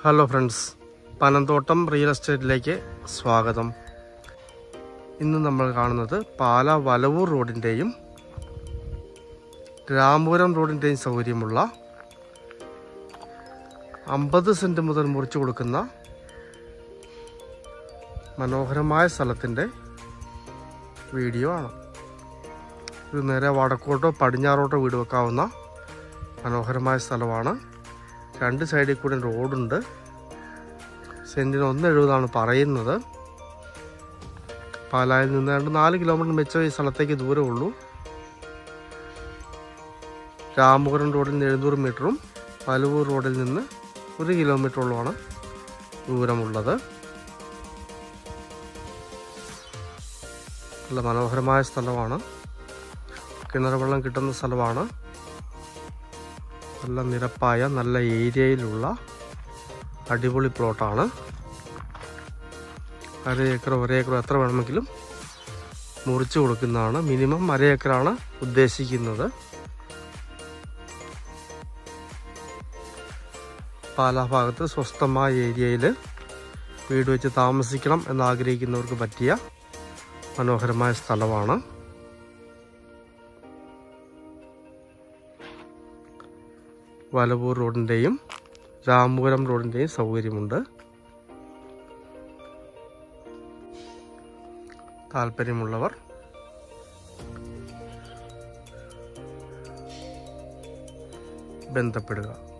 hello friends Panamthottam real എസ്റ്റേറ്റിലേക്ക് സ്വാഗതം ഇന്ന് നമ്മൾ കാണുന്നത് പാല വലവൂർ റോഡിൻ്റെയും രാമപുരം റോഡിൻ്റെയും സൗകര്യമുള്ള അമ്പത് സെൻറ്റ് മുതൽ മുറിച്ചു കൊടുക്കുന്ന മനോഹരമായ സ്ഥലത്തിൻ്റെ വീഡിയോ ആണ് ഇത് നേരെ വടക്കോട്ടോ പടിഞ്ഞാറോട്ടോ വീട് വെക്കാവുന്ന മനോഹരമായ സ്ഥലമാണ് രണ്ട് സൈഡിൽ കൂടെ റോഡുണ്ട് സെൻറ്റിന് ഒന്ന് എഴുപതാണ് പറയുന്നത് പാലായിൽ നിന്ന് രണ്ട് നാല് കിലോമീറ്റർ മിച്ചം ഈ സ്ഥലത്തേക്ക് ദൂരമുള്ളൂ രാമപുരം റോഡിൽ നിന്ന് എഴുന്നൂറ് മീറ്ററും പലവൂർ റോഡിൽ നിന്ന് ഒരു കിലോമീറ്ററോളമാണ് ദൂരമുള്ളത് നല്ല മനോഹരമായ സ്ഥലമാണ് കിണർ വെള്ളം കിട്ടുന്ന സ്ഥലമാണ് നല്ല നിരപ്പായ നല്ല ഏരിയയിലുള്ള അടിപൊളി പ്ലോട്ടാണ് അര ഏക്കർ ഒരേ ഏക്കർ എത്ര വേണമെങ്കിലും മുറിച്ചു കൊടുക്കുന്നതാണ് മിനിമം അര ഏക്കറാണ് ഉദ്ദേശിക്കുന്നത് പാലാ ഭാഗത്ത് സ്വസ്ഥമായ ഏരിയയിൽ വീട് വെച്ച് താമസിക്കണം എന്നാഗ്രഹിക്കുന്നവർക്ക് പറ്റിയ മനോഹരമായ സ്ഥലമാണ് വലവൂർ റോഡിൻ്റെയും രാമപുരം റോഡിൻ്റെയും സൗകര്യമുണ്ട് താല്പര്യമുള്ളവർ ബന്ധപ്പെടുക